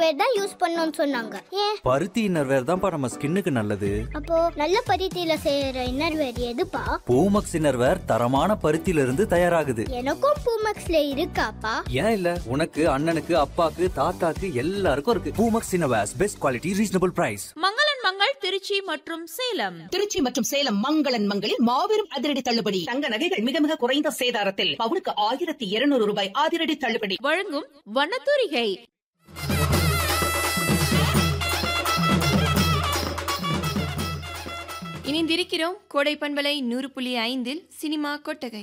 Innerwear தான் use பண்ணணும்னு சொன்னாங்க ஏன் பருத்தி இன்னர்வேர் தான்ப்பா நம்ம ஸ்கின்னுக்கு நல்லது அப்போ நல்ல பருத்தியில செய்யற இன்னர்வேர் எதுப்பா பூமக்ஸ் இன்னர்வேர் தரமான பருத்தியில இருந்து தயாராகுது எனக்கும் பூமெக்ஸ்ல இருக்காப்பா ஏன் இல்ல உனக்கு அண்ணனுக்கு அப்பாக்கு தாத்தாக்கு எல்லாருக்கும் இருக்கு Poomex innerwears best quality reasonable price மங்களன் மங்கள் திருச்சி மற்றும் சேலம் திருச்சி மற்றும் சேலம் மங்களன் மங்களில் மாபெரும் அதிரடி தள்ளுபடி தங்க நகைகள் மிக மிக குறைந்த சேதாரத்தில் பவுனுக்கு ஆயிரத்தி இருநூறு ரூபாய் அதிரடி தள்ளுபடி வழங்கும் வண்ணத்தூரிகை இணைந்திருக்கிறோம் கோடை பண்பலை நூறு புள்ளி ஐந்தில் சினிமா கொட்டகை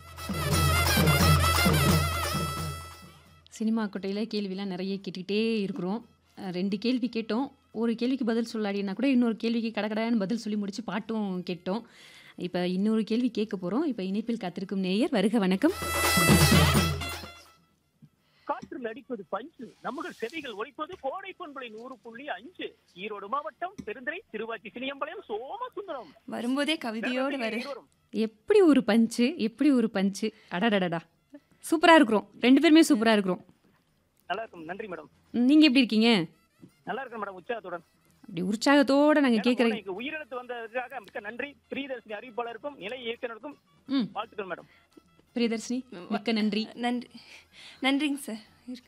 சினிமா கொட்டையில் கேள்விலாம் நிறைய கேட்டுக்கிட்டே இருக்கிறோம் அஹ் ரெண்டு கேள்வி கேட்டோம் ஒரு கேள்விக்கு பதில் சொல்லாடினா கூட இன்னொரு கேள்விக்கு கடகடான்னு பதில் சொல்லி முடிச்சு பாட்டும் கேட்டோம் இப்போ இன்னொரு கேள்வி கேட்க போகிறோம் இப்போ இணைப்பில் காத்திருக்கும் நேயர் வருக வணக்கம் காற்றில் அடிப்பது பஞ்சு நம்முடைய செவிகள் ஒலிப்பது கோடை பண்பலை நூறு புள்ளி அஞ்சு ஈரோடு மாவட்டம் பெருந்துறை திருவாச்சி சினியம்பாளையம் சோமசுந்தரம் வரும்போதே கவிதையோடு வரு இருவரும். எப்படி ஒரு பஞ்சு எப்படி ஒரு பஞ்சு அடடடடா சூப்பராக இருக்கிறோம் ரெண்டு பேருமே சூப்பராக இருக்கிறோம் நல்லா இருக்கும் நன்றி மேடம் நீங்கள் எப்படி இருக்கீங்க நல்லா இருக்கும் மேடம் உற்சாகத்துடன் அப்படி உற்சாகத்தோடு நாங்கள் கேட்குற எனக்கு உயிரிழத்து வந்ததுக்காக மிக்க நன்றி பிரியதர்ஷினி அறிவிப்பாளருக்கும் இளைய இயக்குனருக்கும் ம் வாழ்த்துக்கள் மேடம் பிரியதர்ஷினி மிக்க நன்றி நன்றி நன்றிங்க சார் இருக்கு.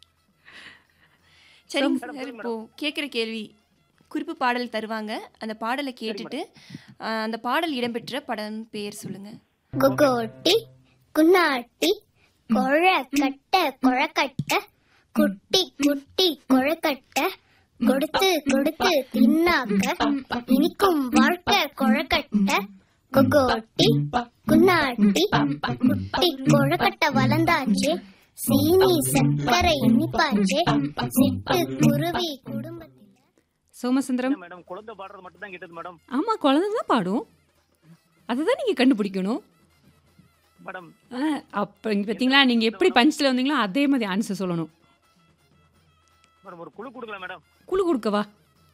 சரிங்க சார் இப்போ கேட்குற கேள்வி குறிப்பு பாடல் தருவாங்க அந்த பாடலை கேட்டுட்டு ஆஹ், அந்த பாடல் இடம்பெற்ற படம் பெயர் சொல்லுங்க கொக்கோட்டி குன்னாட்டி கொழக்கட்ட கொழக்கட்ட குட்டி குட்டி கொழக்கட்ட கொடுத்து கொடுத்து தின்னாக்க இனிக்கும் வாழ்க்கை கொழக்கட்ட கொக்கோட்டி குன்னாட்டி குட்டி கொழக்கட்ட வளர்ந்தாச்சு சீனி சர்க்கரை இனிப்பாச்சு சிட்டு குருவி குடும்பத்தில் சோமசுந்தரம் என்ன மேடம் குழந்தை பாடுறது மட்டும் தான் கேட்டது மேடம் ஆமாம் குழந்தை தான் பாடும் அதை தான் நீங்கள் கண்டுபிடிக்கணும் மேடம் ஆ, அப்போ இங்கே பார்த்தீங்களா நீங்கள் எப்படி பஞ்சில் வந்தீங்களோ அதே மாதிரி ஆன்சர் சொல்லணும் மேடம் ஒரு குழு கொடுக்கலாம் மேடம் குழு கொடுக்கவா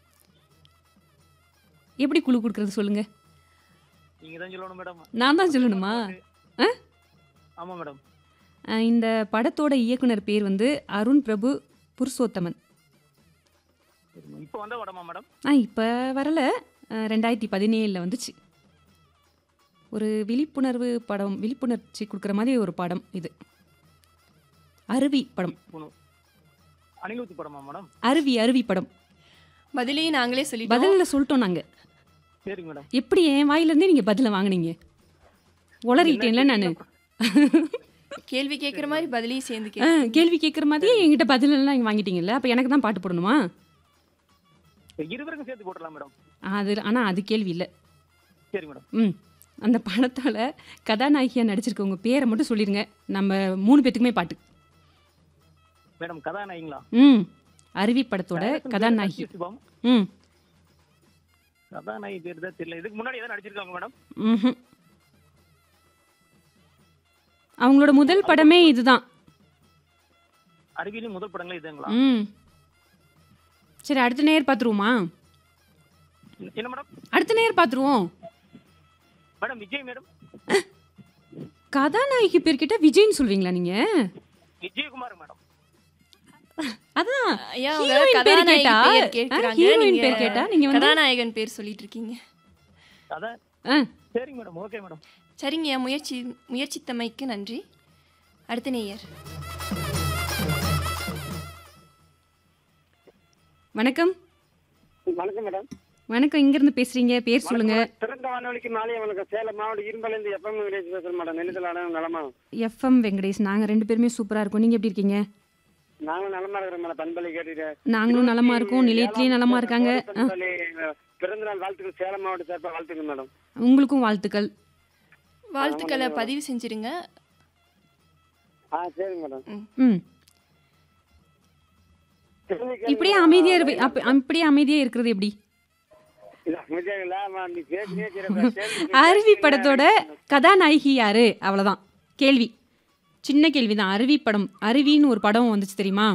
எப்படி குழு கொடுக்கறது சொல்லுங்க நீங்க தான் சொல்லணும் மேடம் நான் தான் சொல்லணுமா ஆ? ஆமா மேடம் ஆ, இந்த படத்தோட இயக்குனர் பேர் வந்து அருண் பிரபு புருஷோத்தமன் இப்போ வந்த வடமா மேடம் ஆ இப்போ வரல ஆ, ரெண்டாயிரத்தி பதினேழில் வந்துச்சு ஒரு விழிப்புணர்வு படம் விழிப்புணர்ச்சி கொடுக்குற மாதிரி ஒரு படம் இது அருவி படம் அனிலூத்தி படமா மேடம் அருவி அருவி படம் பதிலையும் நாங்களே சொல்லிட்டோம் பதிலில் சொல்லிட்டோம் நாங்கள் சரிங்க மேடம் எப்படி என் வாயிலேருந்தே நீங்கள் பதிலை வாங்குனீங்க உளறிட்டேன்ல நான் கேள்வி கேட்குற மாதிரி பதிலையும் சேர்ந்து ஆ, கே கேள்வி கேட்குற மாதிரியே என்கிட்ட பதிலெல்லாம் நீங்கள் வாங்கிட்டீங்கல்ல அப்போ எனக்கு தான் பாட்டு போடணுமா இருவருக்கும் சேர்த்து போட்டுடலாம் மேடம் அது ஆனால் அது கேள்வி இல்லை சரி மேடம் ம் அந்த படத்தால் கதாநாயகியாக நடிச்சிருக்கவங்க பேரை மட்டும் சொல்லிடுங்க நம்ம மூணு பேத்துக்குமே பாட்டு மேடம் கதாநாயகிங்களா ம் அருவி படத்தோட கதாநாயகி சிவம் ம் கதாநாயகி பேர் தான் தெரியல இதுக்கு முன்னாடி ஏதாவது நடிச்சிருக்காங்க மேடம் ம்ஹும். அவங்களோட முதல் படமே இதுதான் அறிவியலின் முதல் படங்களே இதுங்களா ம் சரி அடுத்த நேர் பார்த்துருவோமா என்ன மேடம் அடுத்த நேர் பார்த்துருவோம் மேடம் விஜய் மேடம் கதாநாயகி பேர்கிட்ட விஜய்னு சொல்வீங்களா நீங்கள் விஜயகுமார் மேடம் அதான் ஐயா, அவங்க ஹீரோயின் பேர் கதாநாயகி கேட்டா பெயர் ஆ, கேட்குறாங்க. ஹீரோயின் நீங்க பேர் கேட்டா நீங்க வந்து கதாநாயகன் பேர் சொல்லிட்டு இருக்கீங்க அதான் ஆ, சரிங்க மேடம் ஓகே மேடம் சரிங்க முயற்சி முயற்சித்தமைக்கு நன்றி அடுத்த நேயர் வணக்கம் வணக்கம் மேடம் வணக்கம் இங்கிருந்து பேசுறீங்க பேர் சொல்லுங்க திறந்த வானொலிக்கு மாலை வணக்கம் சேலம் மாவட்டம் இரும்பலேருந்து எப்பம் வில்லேஜ் பேசுறேன் மேடம் நெல்லுதலாடம் நலமா எஃப்எம் வெங்கடேஷ் நாங்க ரெண்டு பேருமே சூப்பரா இருக்கோம் நீங்க எப்படி இருக்கீங்க நாங்களும் நலமா இருக்கிறோம் மேடம் பண்பலை கேட்டுட்டு நாங்களும் நலமா இருக்கோம் நிலையத்திலயும் நலமா இருக்காங்க ஆ, பிறந்த நாள் வாழ்த்துக்கள் சேலம் மாவட்ட சார்பாக வாழ்த்துக்கள் மேடம் உங்களுக்கும் வாழ்த்துக்கள் வாழ்த்துக்களை பதிவு செஞ்சிருங்க ஆ சரிங்க மேடம் ம் இப்படியே அமைதியா இருப்ப அப்ப- அப்படியே அமைதியா இருக்கிறது எப்படி அருவி படத்தோட கதாநாயகி யாரு அவ்வளவுதான் கேள்வி சின்ன கேள்விதான் அருவி படம் அருவின்னு ஒரு படம் வந்துச்சு தெரியுமா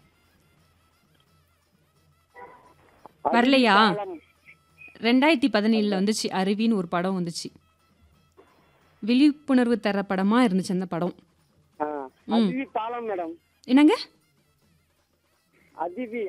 வரலையா ரெண்டாயிரத்தி பதினேழுல வந்துச்சு அருவின்னு ஒரு படம் வந்துச்சு விழிப்புணர்வு தர படமா இருந்துச்சு அந்த படம் அதிவி பாலம் மேடம் என்னங்க அதிவி